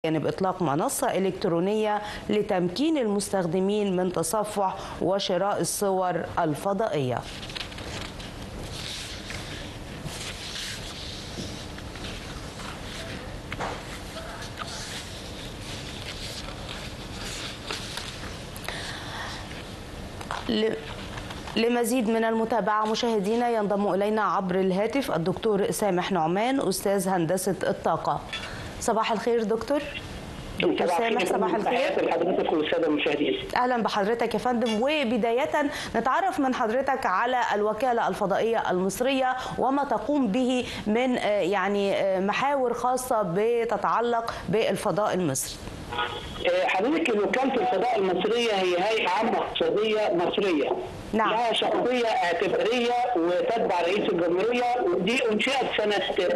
جانب إطلاق منصة إلكترونية لتمكين المستخدمين من تصفح وشراء الصور الفضائية لمزيد من المتابعة مشاهدينا ينضم إلينا عبر الهاتف الدكتور سامح نعمان أستاذ هندسة الطاقة صباح الخير دكتور دكتور سامح صباح الخير لحضرتك والساده المشاهدين اهلا بحضرتك يا فندم وبدايه نتعرف من حضرتك على الوكاله الفضائيه المصريه وما تقوم به من يعني محاور خاصه بتتعلق بالفضاء المصري حضرتك وكاله الفضاء المصريه هي هيئه عامه اقتصاديه مصريه نعم. لها شخصيه اعتباريه وتتبع رئيس الجمهوريه ودي انشئت سنه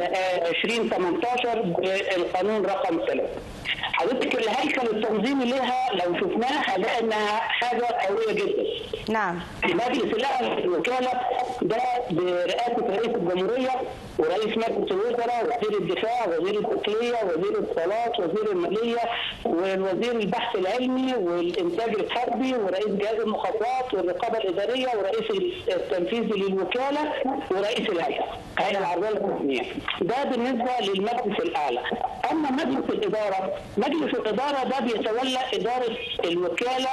2018 بالقانون رقم 3 حضرتك الهيكل التنظيمي لها لو شفناه هنلاقي انها حاجه قويه جدا نعم مجلس الاعلى الوكاله ده برئاسه رئيس الجمهوريه ورئيس مجلس الوزراء وزير الدفاع وزير الداخليه وزير الاتصالات وزير الماليه ووزير البحث العلمي والانتاج الحربي ورئيس جهاز المخابرات والرقابه الاداريه ورئيس التنفيذي للوكاله ورئيس الهيئه الهيئه العربيه للتصنيع ده بالنسبه للمجلس الاعلى اما مجلس الاداره مجلس الاداره ده بيتولى اداره الوكاله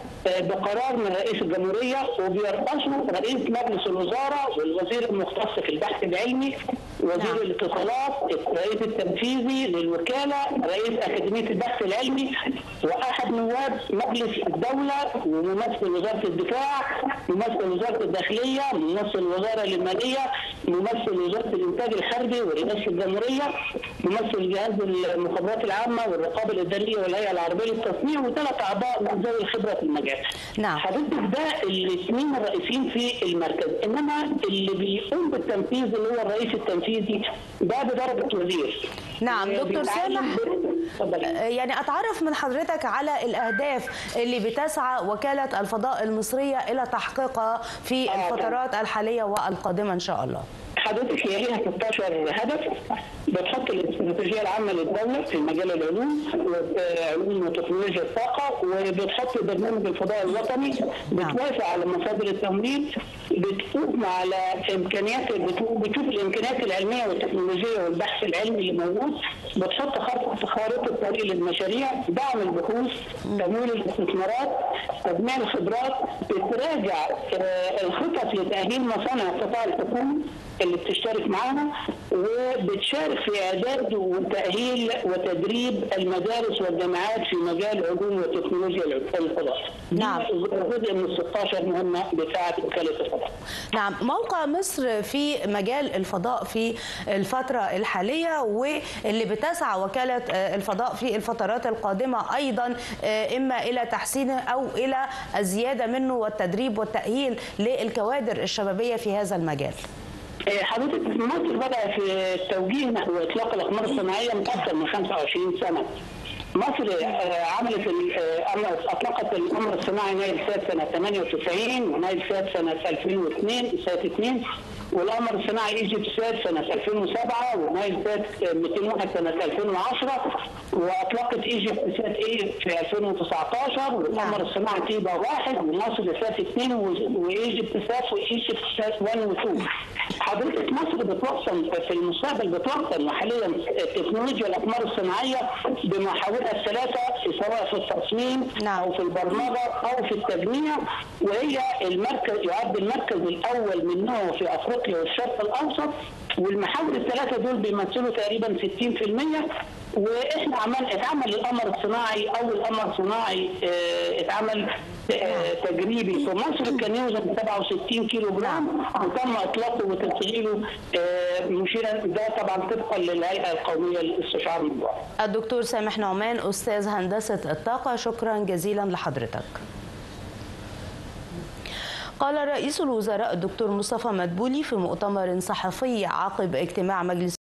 بقرار من رئيس الجمهوريه وبيرأسه رئيس مجلس الوزاره والوزير المختص في البحث العلمي وزير نعم. الاتصالات الرئيس التنفيذي للوكاله رئيس اكاديميه البحث العلمي واحد نواب مجلس الدوله وممثل وزاره الدفاع ممثل وزاره الداخليه ممثل الوزاره الماليه ممثل وزاره الانتاج الحربي ورئاسه الجمهوريه ممثل جهاز المخابرات العامه والرقابه الاداريه والهيئه العربيه للتصنيع وثلاث اعضاء من ذوي الخبره في المجال. نعم. حضرتك ده الاثنين الرئيسيين في المركز انما اللي بيقوم بالتنفيذ اللي هو الرئيس التنفيذي ده بدرجه وزير. نعم دكتور سامح اتفضلي. يعني اتعرف من حضرتك على الاهداف اللي بتسعى وكاله الفضاء المصريه الى تحقيقها في آه، الفترات الحاليه والقادمه ان شاء الله حضرتك هي ليها 16 هدف بتحط الاستراتيجيه العامه للدوله في مجال العلوم وعلوم وتكنولوجيا الطاقه وبتحط برنامج الفضاء الوطني بتوافق على مصادر التمويل بتقوم على امكانيات بتو- بتشوف الامكانيات العلميه والتكنولوجيه والبحث العلمي اللي موجود بتحط خارطه خارطه طريق للمشاريع دعم البحوث تمويل الاستثمارات تجميع الخبرات بتراجع آه، الخطط لتاهيل مصانع القطاع الحكومي اللي بتشترك معانا وبتشارك في اعداد وتاهيل وتدريب المدارس والجامعات في مجال علوم وتكنولوجيا الفضاء. دي نعم. جزء من ال 16 مهمه بتاعه وكاله الفضاء. نعم موقع مصر في مجال الفضاء في الفترة الحالية واللي بتسعى وكالة آه، الفضاء في الفترات القادمة أيضا آه، إما إلى تحسينه أو إلى الزيادة منه والتدريب والتأهيل للكوادر الشبابية في هذا المجال آه، حضرتك مصر بدأ في التوجيه نحو إطلاق الأقمار الصناعية من أكثر من 25 سنة. مصر آه، عملت ال- آه، أمر- أطلقت القمر الصناعي نايل سات سنة 98 ونايل سات سنة 2002 سات 2 والقمر الصناعي ايجيبت سات سنة 2007 ونايل سات 201 سنة 2010 وأطلقت ايجيبت سات ايه في 2019 والقمر الصناعي تيبا واحد ومصر سات 2 و- وايجيبت سات وايجيبت سات 1 و 2 حضرتك مصر بتوصل في المستقبل بتوصل حاليا تكنولوجيا الاقمار الصناعيه بمحاورها الثلاثه سواء في التصميم نعم. او في البرمجه او في التجميع وهي المركز يعد المركز الاول من نوعه في افريقيا والشرق الاوسط والمحاور الثلاثه دول بيمثلوا تقريبا 60% واحنا عمل اتعمل القمر الصناعي اول قمر صناعي اه، اتعمل اه، تجريبي في مصر كان يوزن 67 كيلو جرام وتم اطلاقه وتسجيله اه، مشيرا ده طبعا طبقا للهيئه القوميه لاستشعار الموضوع الدكتور سامح نعمان أستاذ هندسة الطاقة شكرا جزيلا لحضرتك قال رئيس الوزراء الدكتور مصطفى مدبولي في مؤتمر صحفي عقب اجتماع مجلس